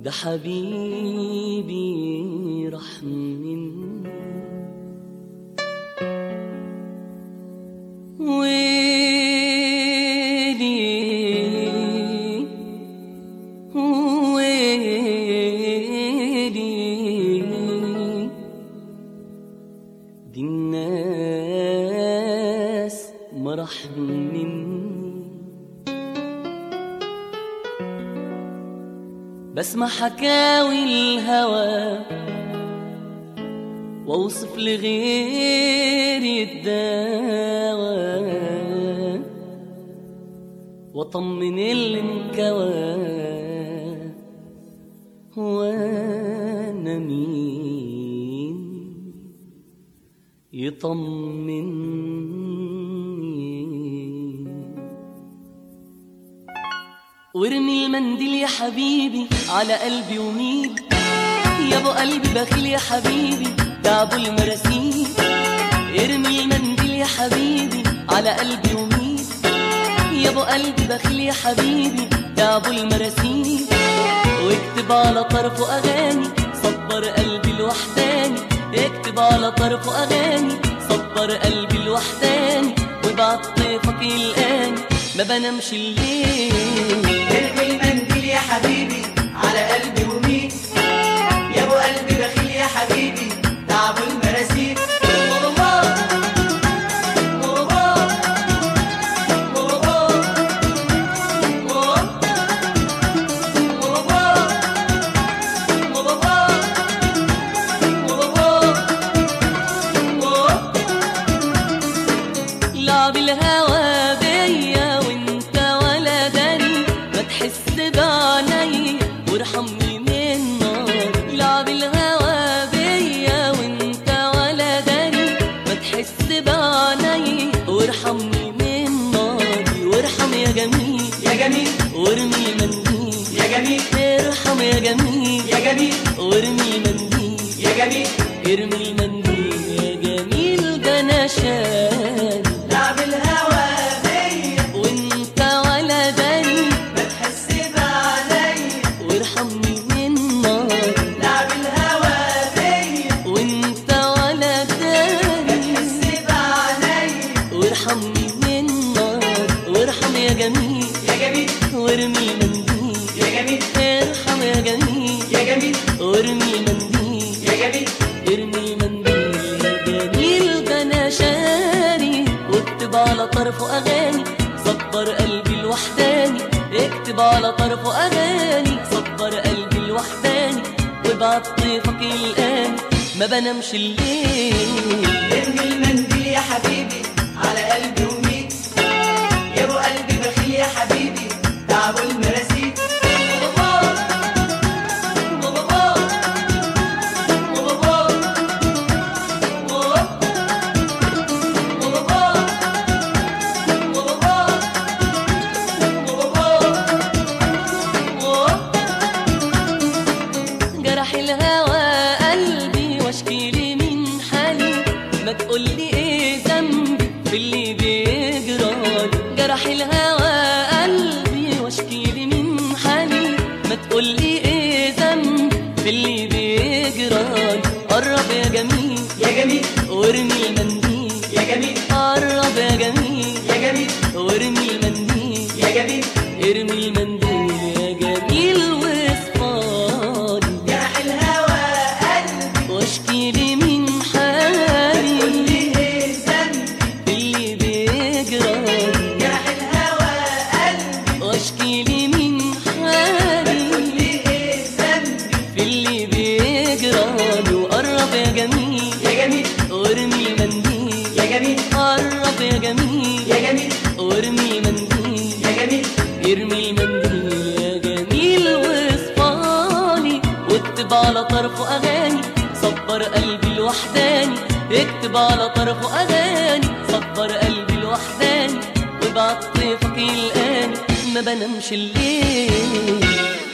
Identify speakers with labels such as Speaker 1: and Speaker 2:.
Speaker 1: ده حبيبي راح مني ويلي ويلي دي الناس مرح مني بسمع حكاوي الهوى واوصف لغيري الدواء واطمن اللي انكوى وانا مين يطمني وارمي المنديل يا حبيبي على قلبي وميل يا ابو قلبي بخيل يا حبيبي ده ابو المراسيل ارمي المنديل يا حبيبي على قلبي وميل يا ابو قلبي بخيل يا حبيبي ده ابو المراسيل واكتب على طرفه اغاني صبر قلبي الوحداني اكتب على طرفه اغاني صبر قلبي الوحداني وابعت طيفك الان ما بنامش الليل
Speaker 2: ارمي المنديل يا حبيبي على قلبي ومين يا ابو قلبي بخيل يا حبيبي تعب المراسيل
Speaker 1: لعب الهوى بيا وانت ولا داري ما تحس بعيني وارحمني من نار لعب الهوى بيا وانت ولا داري ما تحس بعيني وارحمني من ناري وارحم يا جميل
Speaker 2: يا جميل
Speaker 1: وارمي منديل
Speaker 2: يا جميل
Speaker 1: ارحم يا جميل
Speaker 2: يا جميل
Speaker 1: وارمي منديل
Speaker 2: يا جميل
Speaker 1: ارمي المنديل يا جميل ده انا شاري
Speaker 2: لعب الهوى بيا
Speaker 1: وانت ولا داري
Speaker 2: ما تحس بعيني
Speaker 1: وارحمني من نار
Speaker 2: لعب الهوى بيا
Speaker 1: وانت ولا
Speaker 2: ما
Speaker 1: داري
Speaker 2: تحس بعيني
Speaker 1: وارحمني من نار وارحم يا جميل
Speaker 2: يا جميل
Speaker 1: وارمي منديل
Speaker 2: يا جميل
Speaker 1: ارحم يا جميل
Speaker 2: يا جميل
Speaker 1: وارمي منديل
Speaker 2: يا جميل
Speaker 1: ارمي منديل يا جميل ده انا شاري واكتب على طرفه اغاني صبر قلبي الوحداني اكتب على طرفه اغاني صبر قلبي الوحداني وابعت طيفك الان ما بنامش الليل
Speaker 2: ارمي المنديل يا حبيبي على قلبي ومين يا ابو قلبي بخيل يا حبيبي تعب المراسيل
Speaker 1: جرح الهوى قلبي واشكي لي من حالي ما تقولي ايه ذنبي في اللي بيجرالي جرح الهوى قلبي واشكي لي من حالي ما تقولي ايه ذنبي في اللي بيجرالي قرب يا جميل
Speaker 2: يا جميل
Speaker 1: وارمي المنديل
Speaker 2: يا جميل
Speaker 1: قرب يا جميل
Speaker 2: يا جميل
Speaker 1: وارمي المنديل
Speaker 2: يا جميل
Speaker 1: ارمي المنديل يا جميل واصفالي
Speaker 2: جرح الهوى قلبي
Speaker 1: واشكي لي من حالي
Speaker 2: قولي ايه ذنبي
Speaker 1: اللي بيجرالي
Speaker 2: جرح الهوى قلبي
Speaker 1: واشكي لي من حالي
Speaker 2: قولي ايه ذنبي
Speaker 1: في اللي بيجرالي وقرب يا جميل
Speaker 2: يا جميل
Speaker 1: وارمي المنديل
Speaker 2: يا جميل
Speaker 1: قرب يا جميل
Speaker 2: يا جميل
Speaker 1: وارمي المنديل
Speaker 2: يا جميل
Speaker 1: ارمي المنديل يا جميل واصفالي واكتب على طرفه اغاني صبر قلبي الوحداني اكتب على طرفه اغاني صبر قلبي الوحداني وابعت طيفك الان ما بنامش الليل